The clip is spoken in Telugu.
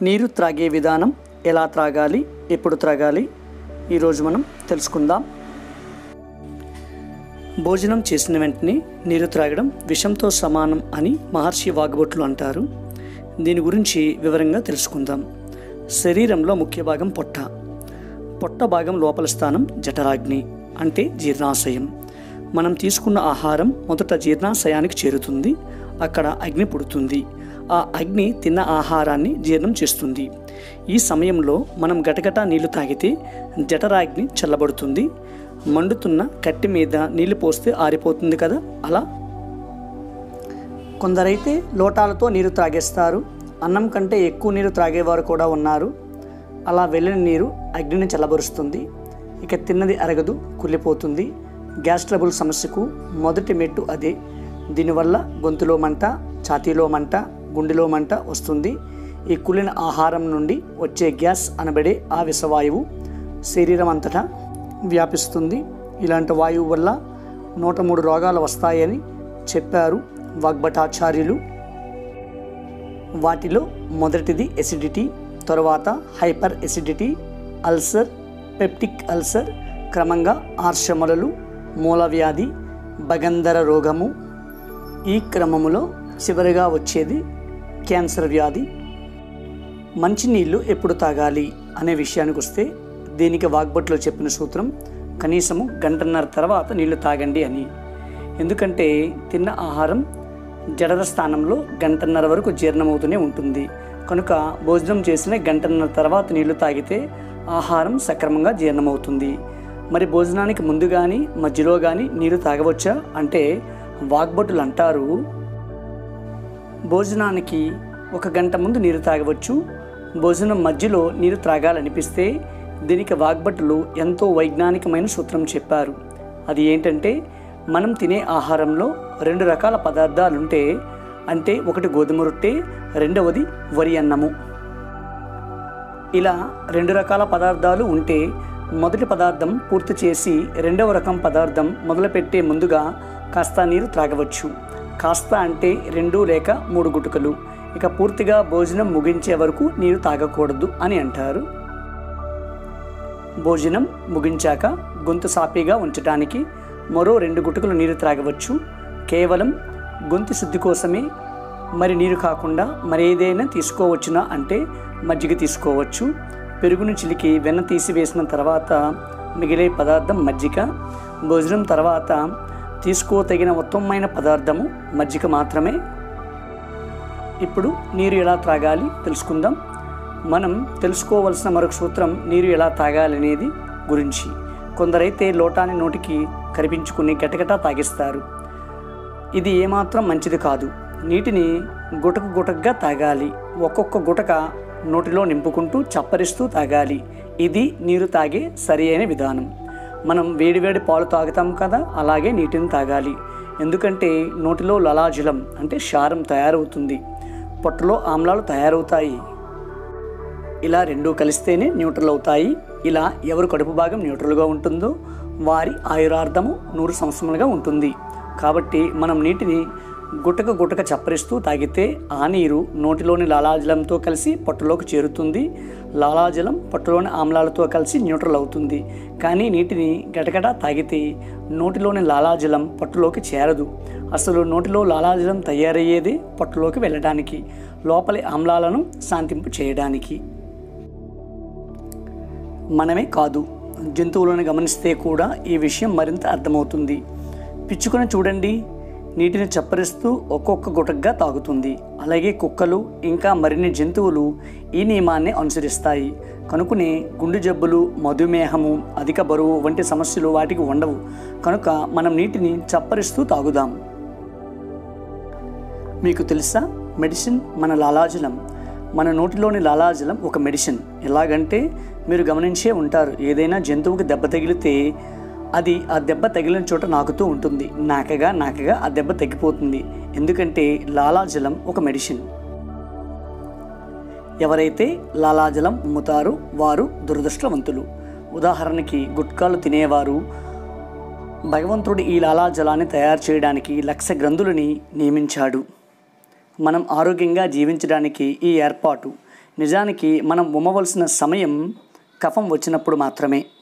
నీరు త్రాగే విధానం ఎలా త్రాగాలి ఎప్పుడు త్రాగాలి ఈరోజు మనం తెలుసుకుందాం భోజనం చేసిన వెంటనే నీరు త్రాగడం విషంతో సమానం అని మహర్షి వాగ్భట్లు అంటారు దీని గురించి వివరంగా తెలుసుకుందాం శరీరంలో ముఖ్య భాగం పొట్ట పొట్ట భాగం లోపల స్థానం జఠరాగ్ని అంటే జీర్ణాశయం మనం తీసుకున్న ఆహారం మొదట జీర్ణాశయానికి చేరుతుంది అక్కడ అగ్ని పుడుతుంది ఆ అగ్ని తిన్న ఆహారాన్ని జీర్ణం చేస్తుంది ఈ సమయంలో మనం గటగట నీళ్లు తాగితే జఠరాగ్ని చల్లబడుతుంది మండుతున్న కట్టె మీద నీళ్లు పోస్తే ఆరిపోతుంది కదా అలా కొందరైతే లోటాలతో నీరు త్రాగేస్తారు అన్నం కంటే ఎక్కువ నీరు త్రాగేవారు కూడా ఉన్నారు అలా వెళ్ళిన నీరు అగ్నిని చల్లబరుస్తుంది ఇక తిన్నది అరగదు కుళ్ళిపోతుంది గ్యాస్ ట్రబుల్ సమస్యకు మొదటి మెట్టు అదే దీనివల్ల గొంతులో మంట ఛాతీలో మంట గుండెలో మంట వస్తుంది ఈ కుళ్ళిన ఆహారం నుండి వచ్చే గ్యాస్ అనబడే ఆ విషవాయువు శరీరం అంతటా వ్యాపిస్తుంది ఇలాంటి వాయువు వల్ల నూట మూడు రోగాలు వస్తాయని చెప్పారు వాగ్భటాచార్యులు వాటిలో మొదటిది ఎసిడిటీ తరువాత hyper acidity ulcer peptic ulcer క్రమంగా ఆర్షమలలు మూలవ్యాధి భగంధర రోగము ఈ క్రమములో చివరిగా వచ్చేది క్యాన్సర్ వ్యాధి మంచినీళ్ళు ఎప్పుడు తాగాలి అనే విషయానికి వస్తే దీనికి వాగ్భట్లో చెప్పిన సూత్రం కనీసము గంటన్నర తర్వాత నీళ్లు తాగండి అని ఎందుకంటే తిన్న ఆహారం జఠర స్థానంలో గంటన్నర వరకు జీర్ణమవుతూనే ఉంటుంది కనుక భోజనం చేసిన గంటన్నర తర్వాత నీళ్లు తాగితే ఆహారం సక్రమంగా జీర్ణమవుతుంది మరి భోజనానికి ముందు కానీ మధ్యలో కానీ నీరు తాగవచ్చా అంటే వాగ్భటులు అంటారు భోజనానికి ఒక గంట ముందు నీరు తాగవచ్చు భోజనం మధ్యలో నీరు త్రాగాలనిపిస్తే దీనికి వాగ్భటులు ఎంతో వైజ్ఞానికమైన సూత్రం చెప్పారు అది ఏంటంటే మనం తినే ఆహారంలో రెండు రకాల పదార్థాలుంటే అంటే ఒకటి గోధుమ రొట్టె రెండవది వరి అన్నము ఇలా రెండు రకాల పదార్థాలు ఉంటే మొదటి పదార్థం పూర్తి చేసి రెండవ రకం పదార్థం మొదలుపెట్టే ముందుగా కాస్త నీరు త్రాగవచ్చు కాస్త అంటే రెండు లేక మూడు గుటుకలు ఇక పూర్తిగా భోజనం ముగించే వరకు నీరు తాగకూడదు అని అంటారు భోజనం ముగించాక గొంతు సాపీగా ఉంచడానికి మరో రెండు గుటుకలు నీరు త్రాగవచ్చు కేవలం గొంతు శుద్ధి కోసమే మరి నీరు కాకుండా మరేదైనా తీసుకోవచ్చునా అంటే మజ్జిగ తీసుకోవచ్చు పెరుగును చిలికి వెన్న తీసివేసిన తర్వాత మిగిలే పదార్థం మజ్జిగ భోజనం తర్వాత తీసుకోతగిన ఉత్తమమైన పదార్థము మజ్జిగ మాత్రమే ఇప్పుడు నీరు ఎలా త్రాగాలి తెలుసుకుందాం మనం తెలుసుకోవలసిన మరొక సూత్రం నీరు ఎలా తాగాలనేది గురించి కొందరైతే లోటాని నోటికి కరిపించుకుని గటగటా తాగిస్తారు ఇది ఏమాత్రం మంచిది కాదు నీటిని గుటకు గుటకగా తాగాలి ఒక్కొక్క గుటక నోటిలో నింపుకుంటూ చప్పరిస్తూ తాగాలి ఇది నీరు తాగే సరి అయిన విధానం మనం వేడివేడి పాలు తాగుతాం కదా అలాగే నీటిని తాగాలి ఎందుకంటే నోటిలో లలాజలం అంటే క్షారం తయారవుతుంది పొట్టలో ఆమ్లాలు తయారవుతాయి ఇలా రెండూ కలిస్తేనే న్యూట్రల్ అవుతాయి ఇలా ఎవరు కడుపు భాగం న్యూట్రల్గా ఉంటుందో వారి ఆయురార్థము నూరు సంవత్సరములుగా ఉంటుంది కాబట్టి మనం నీటిని గుటక గుటక చప్పరిస్తూ తాగితే ఆ నీరు నోటిలోని లాలాజలంతో కలిసి పొట్టలోకి చేరుతుంది లాలాజలం పొట్టలోని ఆమ్లాలతో కలిసి న్యూట్రల్ అవుతుంది కానీ నీటిని గటగట తాగితే నోటిలోని లాలాజలం పొట్టలోకి చేరదు అసలు నోటిలో లాలాజలం తయారయ్యేది పొట్టలోకి వెళ్ళడానికి లోపలి ఆమ్లాలను శాంతింపు చేయడానికి మనమే కాదు జంతువులను గమనిస్తే కూడా ఈ విషయం మరింత అర్థమవుతుంది పిచ్చుకొని చూడండి నీటిని చప్పరిస్తూ ఒక్కొక్క గుటకగా తాగుతుంది అలాగే కుక్కలు ఇంకా మరిన్ని జంతువులు ఈ నియమాన్ని అనుసరిస్తాయి కనుకనే గుండె జబ్బులు మధుమేహము అధిక బరువు వంటి సమస్యలు వాటికి ఉండవు కనుక మనం నీటిని చప్పరిస్తూ తాగుదాం మీకు తెలుసా మెడిసిన్ మన లాలాజలం మన నోటిలోని లాలాజలం ఒక మెడిసిన్ ఎలాగంటే మీరు గమనించే ఉంటారు ఏదైనా జంతువుకి దెబ్బ తగిలితే అది ఆ దెబ్బ తగిలిన చోట నాకుతూ ఉంటుంది నాకగా నాకగా ఆ దెబ్బ తగ్గిపోతుంది ఎందుకంటే లాలాజలం ఒక మెడిసిన్ ఎవరైతే లాలాజలం అమ్ముతారో వారు దురదృష్టవంతులు ఉదాహరణకి గుట్కాలు తినేవారు భగవంతుడు ఈ లాలాజలాన్ని తయారు చేయడానికి లక్ష గ్రంథులని నియమించాడు మనం ఆరోగ్యంగా జీవించడానికి ఈ ఏర్పాటు నిజానికి మనం ఉమ్మవలసిన సమయం కఫం వచ్చినప్పుడు మాత్రమే